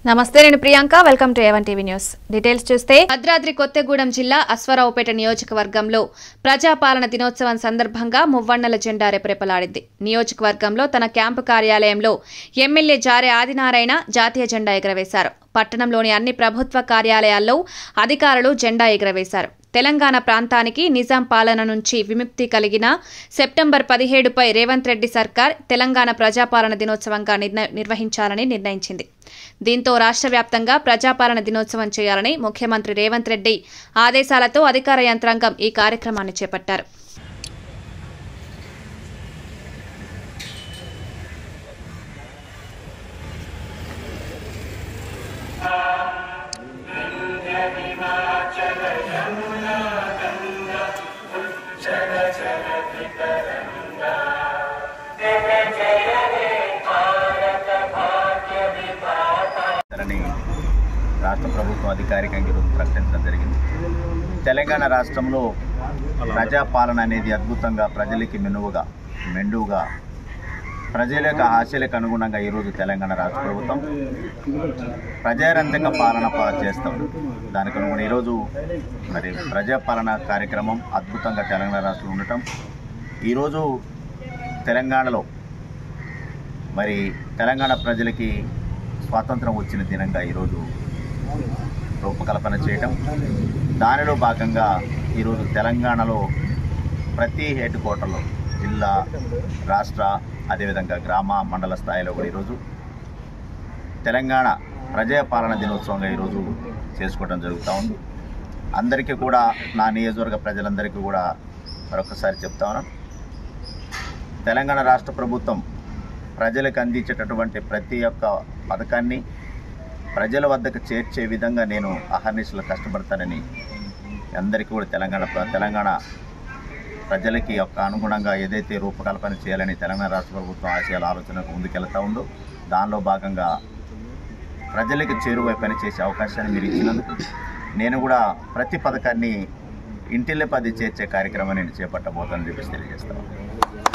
నమస్తే నేను Priyanka welcome to A1 TV news details చూస్తే భద్రాద్రి కొత్తగూడెం జిల్లా అశ్వరావుపేట నియోజకవర్గంలో ప్రజాపాలన దినోత్సవం సందర్భంగా మువ్వన్నెల జెండా రెపరెపలాడింది నియోజకవర్గంలో తన క్యాంపు కార్యాలయంలో ఎమ్మెల్యే జారే ఆదినారాయణ జాతీయ జెండా ఎగరవేశారు పట్టణంలోని అన్ని ప్రభుత్వ కార్యాలయాల్లో అధికారులు జెండా ఎగరవేశారు తెలంగాణ ప్రాంతానికి నిజాం పాలన నుంచి విముక్తి కలిగిన సెప్టెంబర్ పదిహేడుపై రేవంత్ రెడ్డి సర్కార్ తెలంగాణ ప్రజాపాలన దినోత్సవంగా నిర్ణ- నిర్వహించాలని నిర్ణయించింది దీంతో రాష్ట్ర వ్యాప్తంగా ప్రజాపాలన దినోత్సవం చేయాలని ముఖ్యమంత్రి రేవంత్ రెడ్డి ఆదేశాలతో అధికార యంత్రాంగం ఈ కార్యక్రమాన్ని చేపట్టారు అని రాష్ట్ర ప్రభుత్వం అధికారికంగా ఈరోజు ప్రకటించడం జరిగింది తెలంగాణ రాష్ట్రంలో ప్రజాపాలన అనేది అద్భుతంగా ప్రజలకి మెనువుగా మెండుగా ప్రజల యొక్క ఆశలకు అనుగుణంగా ఈరోజు తెలంగాణ రాష్ట్ర ప్రభుత్వం ప్రజారంజక పాలన పా- చేస్తాం దానికి అనుగుణ ఈరోజు మరి ప్రజాపాలన కార్యక్రమం అద్భుతంగా తెలంగాణ రాష్ట్రంలో ఉండటం ఈరోజు తెలంగాణలో మరి తెలంగాణ ప్రజలకి స్వాతంత్రం వచ్చిన దినంగా ఈరోజు రూపకల్పన చేయటం దానిలో భాగంగా ఈరోజు తెలంగాణలో ప్రతి హెడ్ క్వార్టర్లో జిల్లా రాష్ట్ర అదేవిధంగా గ్రామ మండల స్థాయిలో కూడా ఈరోజు తెలంగాణ ప్రజాపాలన దినోత్సవంగా ఈరోజు చేసుకోవడం జరుగుతూ ఉంది అందరికీ కూడా నా నియోజకవర్గ ప్రజలందరికీ కూడా మరొకసారి చెప్తా ఉన్నాను తెలంగాణ రాష్ట్ర ప్రభుత్వం ప్రజలకు అందించేటటువంటి ప్రతి ఒక్క పథకాన్ని ప్రజల వద్దకు చేర్చే విధంగా నేను అహర్నిశలు కష్టపడతానని అందరికీ కూడా తెలంగాణ ప్ర- తెలంగాణ ప్రజలకి యొక్క అనుగుణంగా ఏదైతే రూపకల్పన చేయాలని తెలంగాణ రాష్ట్ర ప్రభుత్వం ఆశయాల ఆలోచనకు ముందుకెళ్తా ఉందో దానిలో భాగంగా ప్రజలకు చేరువై పనిచేసే అవకాశాన్ని మీరు ఇచ్చినందుకు నేను కూడా ప్రతి పథకాన్ని ఇంటిల్లే పది చేర్చే కార్యక్రమాన్ని నేను చేపట్టబోతానని చెప్పేసి తెలియజేస్తాను